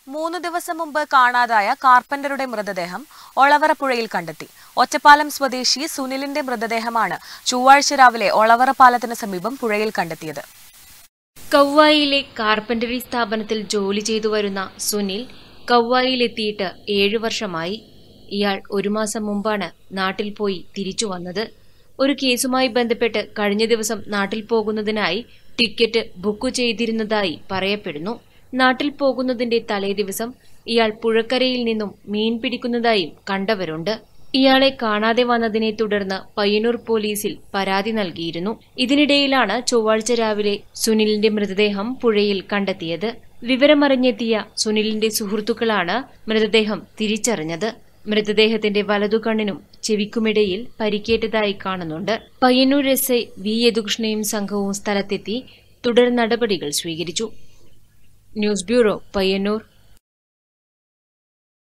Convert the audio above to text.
മൂന്ന് ദിവസം മുമ്പ് കാണാതായ കാർപ്പന്ററുടെ മൃതദേഹം ഒളവറ പുഴയിൽ കണ്ടെത്തി ഒറ്റപ്പാലം സ്വദേശി സുനിലിന്റെ മൃതദേഹമാണ് ചൊവ്വാഴ്ച രാവിലെ ഒളവറ പാലത്തിന് സമീപം പുഴയിൽ കണ്ടെത്തിയത് കൗവായിലെ കാർപ്പന്ററി സ്ഥാപനത്തിൽ ജോലി ചെയ്തു വരുന്ന സുനിൽ കൗവായിലെത്തിയിട്ട് ഏഴു വർഷമായി ഇയാൾ ഒരു മാസം മുമ്പാണ് നാട്ടിൽ പോയി തിരിച്ചു വന്നത് ഒരു കേസുമായി ബന്ധപ്പെട്ട് കഴിഞ്ഞ ദിവസം നാട്ടിൽ പോകുന്നതിനായി ടിക്കറ്റ് ബുക്ക് ചെയ്തിരുന്നതായി പറയപ്പെടുന്നു നാട്ടിൽ പോകുന്നതിന്റെ തലേദിവസം ഇയാൾ പുഴക്കരയിൽ നിന്നും മീൻ പിടിക്കുന്നതായും കണ്ടവരുണ്ട് ഇയാളെ കാണാതെ വന്നതിനെ തുടർന്ന് പയ്യന്നൂർ പോലീസിൽ പരാതി നൽകിയിരുന്നു ഇതിനിടയിലാണ് ചൊവ്വാഴ്ച രാവിലെ സുനിലിന്റെ മൃതദേഹം പുഴയിൽ കണ്ടെത്തിയത് വിവരമറിഞ്ഞെത്തിയ സുനിലിന്റെ സുഹൃത്തുക്കളാണ് മൃതദേഹം തിരിച്ചറിഞ്ഞത് മൃതദേഹത്തിന്റെ വലതുകണ്ണിനും ചെവിക്കുമിടയിൽ പരിക്കേറ്റതായി കാണുന്നുണ്ട് പയ്യന്നൂർ എസ് ഐ വി യദുകൃഷ്ണയും സംഘവും സ്ഥലത്തെത്തി തുടർ നടപടികൾ സ്വീകരിച്ചു ന്യൂസ് ബ്യൂറോ പയ്യന്നൂർ